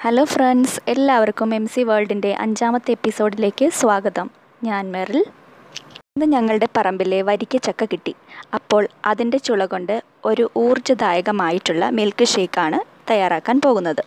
hello friends എല്ലാവർക്കും M C വേൾഡിൻ്റെ അഞ്ചാമത്തെ എപ്പിസോഡിലേക്ക് സ്വാഗതം ഞാൻ മെറിൽ ഇന്ന് ഞങ്ങളുടെ പറമ്പിലെ വരിക്ക ചക്ക കിട്ടി അപ്പോൾ അതിൻ്റെ ചുള കൊണ്ട് ഒരു ഊർജ്ജദായകമായിട്ടുള്ള മിൽക്ക് ഷേക്കാണ് തയ്യാറാക്കാൻ പോകുന്നത്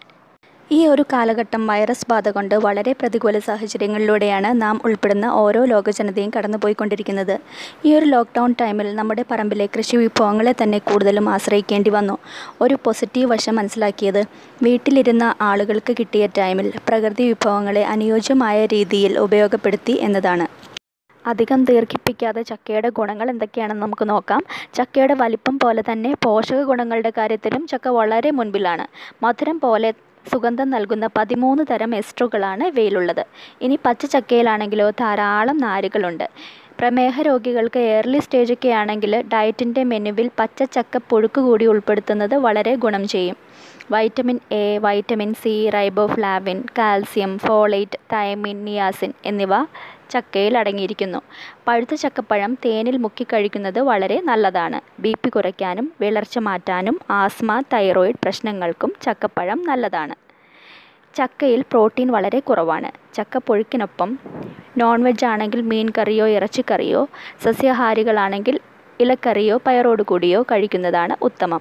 ഈ ഒരു കാലഘട്ടം വൈറസ് ബാധ കൊണ്ട് വളരെ പ്രതികൂല സാഹചര്യങ്ങളിലൂടെയാണ് നാം ഉൾപ്പെടുന്ന ഓരോ ലോകജനതയും കടന്നുപോയിക്കൊണ്ടിരിക്കുന്നത് ഈ ഒരു ലോക്ക്ഡൗൺ ടൈമിൽ നമ്മുടെ പറമ്പിലെ കൃഷി വിഭവങ്ങളെ തന്നെ കൂടുതലും ആശ്രയിക്കേണ്ടി വന്നു ഒരു പോസിറ്റീവ് വശം മനസ്സിലാക്കിയത് വീട്ടിലിരുന്ന ആളുകൾക്ക് കിട്ടിയ ടൈമിൽ പ്രകൃതി വിഭവങ്ങളെ അനുയോജ്യമായ രീതിയിൽ ഉപയോഗപ്പെടുത്തി എന്നതാണ് അധികം ദീർഘിപ്പിക്കാതെ ചക്കയുടെ ഗുണങ്ങൾ എന്തൊക്കെയാണെന്ന് നമുക്ക് നോക്കാം ചക്കയുടെ വലിപ്പം പോലെ തന്നെ പോഷക ഗുണങ്ങളുടെ കാര്യത്തിലും ചക്ക വളരെ മുൻപിലാണ് മധുരം പോലെ സുഗന്ധം നൽകുന്ന പതിമൂന്ന് തരം എസ്ട്രുകളാണ് ഇവയിലുള്ളത് ഇനി പച്ച ചക്കയിലാണെങ്കിലോ ധാരാളം നാരുകളുണ്ട് പ്രമേഹ രോഗികൾക്ക് ഏർലി സ്റ്റേജൊക്കെ ആണെങ്കിൽ ഡയറ്റിൻ്റെ മെനുവിൽ പച്ച ചക്ക പുഴുക്ക് കൂടി ഉൾപ്പെടുത്തുന്നത് വളരെ ഗുണം ചെയ്യും vitamin A vitamin C riboflavin calcium folate thiamine niacin എന്നിവ ചക്കയിൽ അടങ്ങിയിരിക്കുന്നു പഴുത്ത ചക്കപ്പഴം തേനിൽ മുക്കി കഴിക്കുന്നത് വളരെ നല്ലതാണ് ബി പി കുറയ്ക്കാനും വിളർച്ച മാറ്റാനും ആസ്മ തൈറോയിഡ് പ്രശ്നങ്ങൾക്കും ചക്കപ്പഴം നല്ലതാണ് ചക്കയിൽ പ്രോട്ടീൻ വളരെ കുറവാണ് ചക്കപ്പുഴുക്കിനൊപ്പം നോൺ വെജ് ആണെങ്കിൽ മീൻ കറിയോ ഇറച്ചിക്കറിയോ സസ്യാഹാരികളാണെങ്കിൽ ഇലക്കറിയോ പയറോട് കൂടിയോ കഴിക്കുന്നതാണ് ഉത്തമം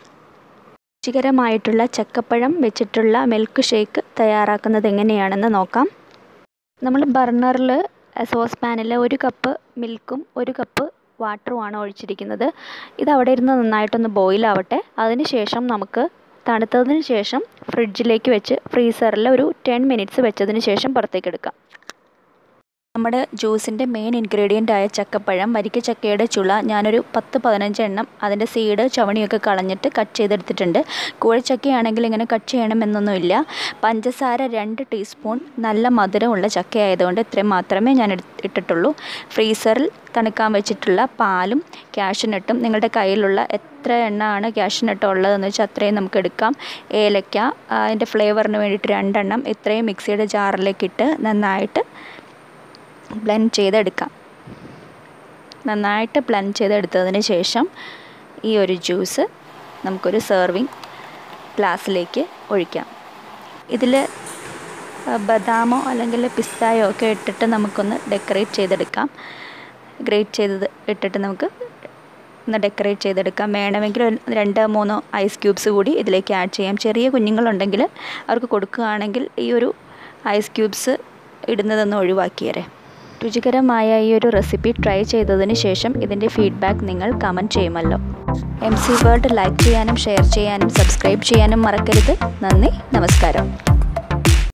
രുചികരമായിട്ടുള്ള ചക്കപ്പഴം വെച്ചിട്ടുള്ള മിൽക്ക് ഷേക്ക് തയ്യാറാക്കുന്നത് എങ്ങനെയാണെന്ന് നോക്കാം നമ്മൾ ബർണറിൽ സോസ് പാനിൽ ഒരു കപ്പ് മിൽക്കും ഒരു കപ്പ് വാട്ടറുമാണ് ഒഴിച്ചിരിക്കുന്നത് ഇത് അവിടെ ഇരുന്ന് നന്നായിട്ടൊന്ന് ബോയിൽ ആവട്ടെ അതിന് ശേഷം നമുക്ക് തണുത്തതിന് ശേഷം ഫ്രിഡ്ജിലേക്ക് വെച്ച് ഫ്രീസറിൽ ഒരു ടെൻ മിനിറ്റ്സ് വെച്ചതിന് ശേഷം പുറത്തേക്ക് എടുക്കാം നമ്മുടെ ജ്യൂസിൻ്റെ മെയിൻ ഇൻഗ്രീഡിയൻ്റ് ആയ ചക്കപ്പഴം വരിക്ക ചക്കയുടെ ചുള ഞാനൊരു പത്ത് പതിനഞ്ച് എണ്ണം അതിൻ്റെ സീഡ് ചവണിയൊക്കെ കളഞ്ഞിട്ട് കട്ട് ചെയ്തെടുത്തിട്ടുണ്ട് കൂഴച്ചക്കയാണെങ്കിൽ ഇങ്ങനെ കട്ട് ചെയ്യണമെന്നൊന്നുമില്ല പഞ്ചസാര രണ്ട് ടീസ്പൂൺ നല്ല മധുരമുള്ള ചക്ക ആയതുകൊണ്ട് ഇത്രയും മാത്രമേ ഞാൻ ഇട്ടിട്ടുള്ളൂ ഫ്രീസറിൽ തണുക്കാൻ വെച്ചിട്ടുള്ള പാലും ക്യാഷ്നട്ടും നിങ്ങളുടെ കയ്യിലുള്ള എത്ര എണ്ണമാണ് ക്യാഷ്നട്ട് ഉള്ളതെന്ന് വെച്ചാൽ അത്രയും നമുക്ക് എടുക്കാം ഏലക്ക അതിൻ്റെ ഫ്ലേവറിന് വേണ്ടിയിട്ട് രണ്ടെണ്ണം ഇത്രയും മിക്സിയുടെ ജാറിലേക്ക് ഇട്ട് നന്നായിട്ട് ബ്ലെൻഡ് ചെയ്തെടുക്കാം നന്നായിട്ട് ബ്ലെൻഡ് ചെയ്തെടുത്തതിന് ശേഷം ഈ ഒരു ജ്യൂസ് നമുക്കൊരു സെർവിങ് ഗ്ലാസ്സിലേക്ക് ഒഴിക്കാം ഇതിൽ ബദാമോ അല്ലെങ്കിൽ പിസ്തായോ ഒക്കെ ഇട്ടിട്ട് നമുക്കൊന്ന് ഡെക്കറേറ്റ് ചെയ്തെടുക്കാം ഗ്രേറ്റ് ചെയ്തത് ഇട്ടിട്ട് നമുക്ക് ഒന്ന് ഡെക്കറേറ്റ് ചെയ്തെടുക്കാം വേണമെങ്കിൽ രണ്ട് മൂന്നോ ഐസ് ക്യൂബ്സ് കൂടി ഇതിലേക്ക് ആഡ് ചെയ്യാം ചെറിയ കുഞ്ഞുങ്ങളുണ്ടെങ്കിൽ അവർക്ക് കൊടുക്കുകയാണെങ്കിൽ ഈ ഒരു ഐസ് ക്യൂബ്സ് ഇടുന്നതൊന്ന് ഒഴിവാക്കിയേരെ രുചികരമായ ഈ ഒരു റെസിപ്പി ട്രൈ ചെയ്തതിന് ശേഷം ഇതിൻ്റെ ഫീഡ്ബാക്ക് നിങ്ങൾ കമൻറ്റ് ചെയ്യുമല്ലോ എം സി വേൾഡ് ലൈക്ക് ചെയ്യാനും ഷെയർ ചെയ്യാനും സബ്സ്ക്രൈബ് ചെയ്യാനും മറക്കരുത് നന്ദി നമസ്കാരം